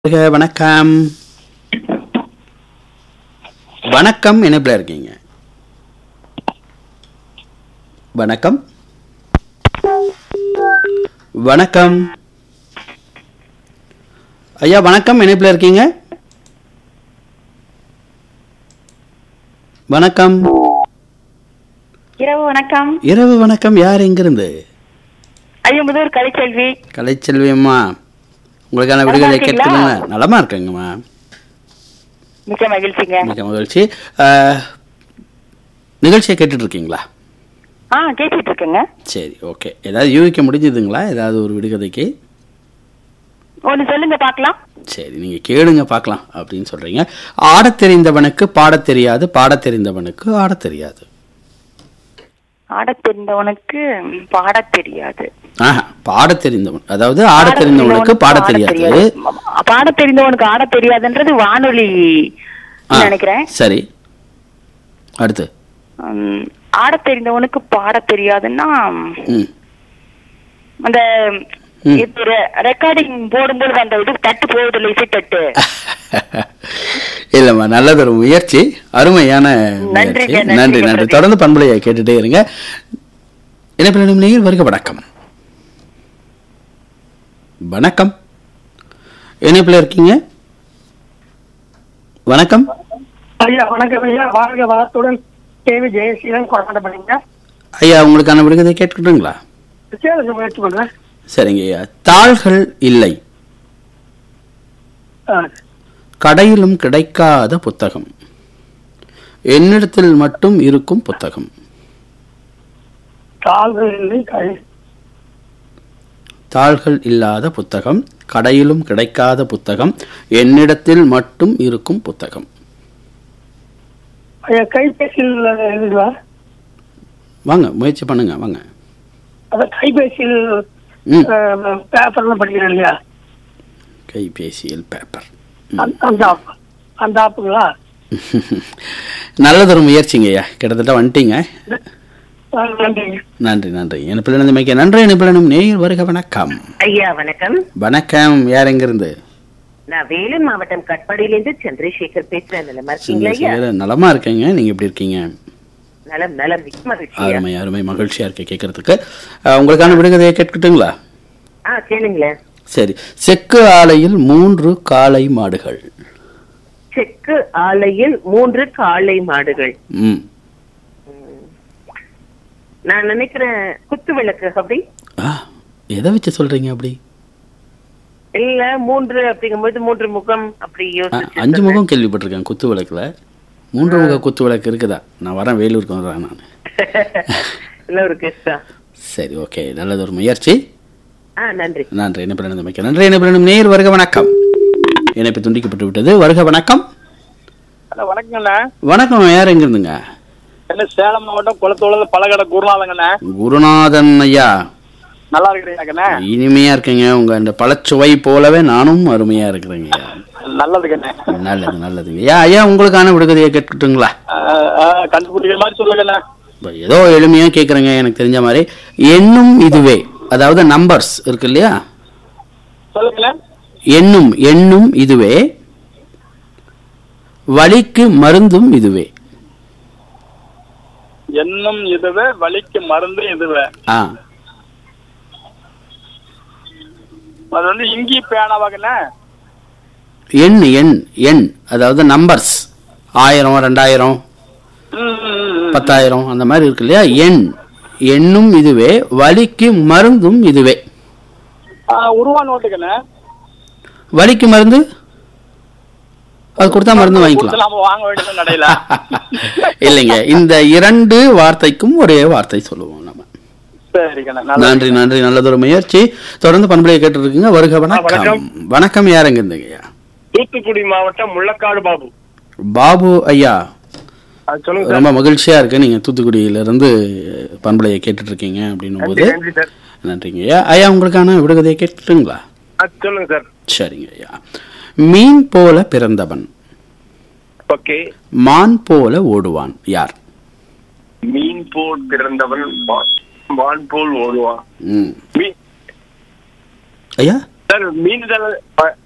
வருக, வணக்கம் வணக்கம் இணைப்பில் இருக்கீங்க வணக்கம் வணக்கம் ஐயா வணக்கம் இணைப்பில் இருக்கீங்க வணக்கம் இரவு வணக்கம் இரவு வணக்கம் யார் எங்கிருந்து ஐயம்புதூர் கலைச்செல்வி கலைச்செல்வி அம்மா உங்களுக்கான நலமா விடுதலை இருக்கீங்களா? கேட்கணுங்க நலமா இருக்கேங்கம்மா மிக்க மகிழ்ச்சிங்க மிக மகிழ்ச்சி அஹ், நிகழ்ச்சியை கேட்டுட்டு இருக்கீங்களா ஆ கேட்டுட்டு இருக்கேங்க சரி ஓகே ஏதாவது யூகிக்க முடிஞ்சதுங்களா ஏதாவது ஒரு விடுகதைக்கு ஒன்னு சொல்லுங்க பார்க்கலாம் சரி நீங்க கேளுங்க பார்க்கலாம் அப்படின்னு சொல்றீங்க ஆடத் தெரிந்தவனுக்கு பாடத் தெரியாது பாடத் தெரிந்தவனுக்கு ஆடத் தெரியாது ஆடத் தெரிந்தவனுக்கு பாடத் தெரியாது ஆஹா பாடத் தெரிந்தவன் அதாவது ஆடத் தெரிந்தவனுக்கு பாடத் தெரியாது பாடத் தெரிந்தவனுக்கு ஆடத் தெரியாதுன்றது வானொலி ஆ, நினைக்கிறேன் சரி அடுத்து உம், ஆடத் தெரிந்தவனுக்கு பாடத் தெரியாதுன்னா ம் அந்த ம். இது ரெக்கார்டிங் போடும்போது அந்த இது தட்டு போகுது இசை தட்டு இல்லம்மா நல்லதொரு முயற்சி அருமையான நன்றிங்க, முயற்சி. நன்றிங்க, நன்றி நன்றி பிரதீப். தொடர்ந்து பண்புலையை கேட்டுட்டே இருங்க இணைப்பிலும் நீங்கள் வருக வணக்கம் வணக்கம் இணைப்பில் இருக்கீங்க வணக்கம் ஐயா வணக்கம் ஐயா வாழ்க வளத்துடன் கேவி ஜெயசீலன் கொண்டாட பண்ணீங்க ஐயா உங்களுக்கான விடுகதை கேட்கட்டுங்களா சேலஞ்சு முயற்சி பண்றேன் சரிங்க ஐயா தாள்கள் இல்லை ஆ, கடையிலும் கிடைக்காத புத்தகம் என்னிடத்தில் மட்டும் இருக்கும் புத்தகம் கால்கள் இல்லை கை தாள்கள் இல்லாத புத்தகம் கடையிலும் கிடைக்காத புத்தகம் என்னிடத்தில் மட்டும் இருக்கும் புத்தகம் ஐயா கைபேசியில் எழுதுவா வாங்க முயற்சி பண்ணுங்க வாங்க அத கைபேசியில் ம் பேப்பர்லாம் படிக்கிறேன் இல்லையா கைபேசியில் பேப்பர் அந்த- அந்த ஆப் அந்த ஆப்புங்களா நல்லதொரு முயற்சிங்க ஐயா கிட்டத்தட்ட வந்துட்டீங்க ஆ, நன்றிங்க நன்றி நன்றி எனப்பிலிருந்து மிக்க நன்றி எனப்பிலும் நேயர் வருக வணக்கம் ஐயா வணக்கம் வணக்கம் யார் எங்கிருந்து நான் வேலூர் மாவட்டம் கட்பாடியிலிருந்து சந்திரசேகர் பேசுறேன் நலமா இருக்கீங்களா ஐயா சந்திரசேகர், நலமா இருக்கீங்க நீங்க எப்படி இருக்கீங்க நலம் நலம் மிக்க மகிழ்ச்சியா அருமை அருமை மகிழ்ச்சியா இருக்கு கேட்கறதுக்கு அஹ், உங்களுக்கான விடுகதையை கேட்கட்டுங்களா ஆ கேளுங்களேன் சரி செக்கு ஆலையில் மூன்று காளை மாடுகள் செக்கு ஆலையில் மூன்று காளை மாடுகள் ம் நான் நினைக்கிறேன் குத்து விளக்கு அப்படி ஆ எதை வச்சு சொல்றீங்க அப்படி இல்ல மூன்று அப்படிங்கும்போது மூன்று முகம் அப்படி ஆ, யோசிச்சு அஞ்சு முகம் கேள்விப்பட்டிருக்கேன் குத்து விளக்குல மூன்று முக குத்து விளக்கு இருக்குதா நான் வரேன் வேலூருக்கு வரேன் நான் இல்ல ஒரு கெஸ்டா சரி ஓகே நல்லது ஒரு முயற்சி ஆ நன்றி நன்றி இணைப்பு நடந்து மிக்க நன்றி இணைப்பு நேர் வருக வணக்கம் இணைப்பு துண்டிக்கப்பட்டு விட்டது வருக வணக்கம் அண்ணா வணக்கங்கண்ணா வணக்கம் யார் எங்க இருந்துங்க என்ன சேலம் மாவட்டம் குளத்தோட பழகடை குருநாதங்கண்ணா குருநாதன் ஐயா நல்லா இருக்கிறீங்கண்ணா இனிமையா இருக்கீங்க உங்க அந்த பழச்சுவை போலவே நானும் அருமையா இருக்கிறேங்க ஐயா நல்லதுங்கண்ணே நல்லது நல்லதுங்க ஐயா ஐயா உங்களுக்கான விடுகதையை கேட்கட்டுங்களா கண்டுபிடிக்கிற மாதிரி சொல்லுங்கண்ணா இப்ப ஏதோ எளிமையா கேக்குறேங்க எனக்கு தெரிஞ்ச மாதிரி எண்ணும் இதுவே அதாவது நம்பர்ஸ் இருக்கு இல்லையா சொல்லுங்கண்ணா எண்ணும் எண்ணும் இதுவே வலிக்கு மருந்தும் இதுவே எண்ணம் இதுவே வலிக்கு மருந்து இதுவே ஆ அது வந்து இங்கி பேனாவாங்கண்ணா எண் எண் எண் அதாவது நம்பர்ஸ் ஆயிரம் ரெண்டாயிரம் ம், ம், ம். பத்தாயிரம் அந்த மாதிரி இருக்கு இல்லையா எண் எண்ணும் இதுவே வலிக்கு மருந்தும் இதுவே ஆ, உருவா நோட்டுக்கண்ணா வலிக்கு மருந்து அது கொடுத்தா மருந்து வாங்கிக்கலாம் நாம வாங்க வேண்டியது நடையில இல்லைங்க இந்த இரண்டு வார்த்தைக்கும் ஒரே வார்த்தை சொல்லுவோம் நம்ம சரிங்கண்ணா நல்லது. நன்றி நன்றி நல்லதொரு முயற்சி தொடர்ந்து பண்புலையை கேட்டு இருக்கீங்க வருக வணக்கம் வணக்கம். வணக்கம் யாருங்க இருந்தீங்க தூத்துக்குடி மாவட்டம் முள்ளக்காடு பாபு பாபு ஐயா அது சொல்லுங்க சார் ரொம்ப மகிழ்ச்சியா இருக்கு நீங்க தூத்துக்குடியில இருந்து பண்புலையை கேட்டுட்டு இருக்கீங்க அப்படின்னும் போது நன்றி நன்றி சார் நன்றிங்க ஐயா ஐயா உங்களுக்கான விடுகதையை கேட்டுட்டுங்களா அது சொல்லுங்க சார் சரிங்க ஐயா மீன் போல பிறந்தவன் ஓகே மான் போல ஓடுவான் யார் மீன் போல் பிறந்தவன் வான் போல் ஓடுவான் ம் மீன் ஐயா சார் மீன்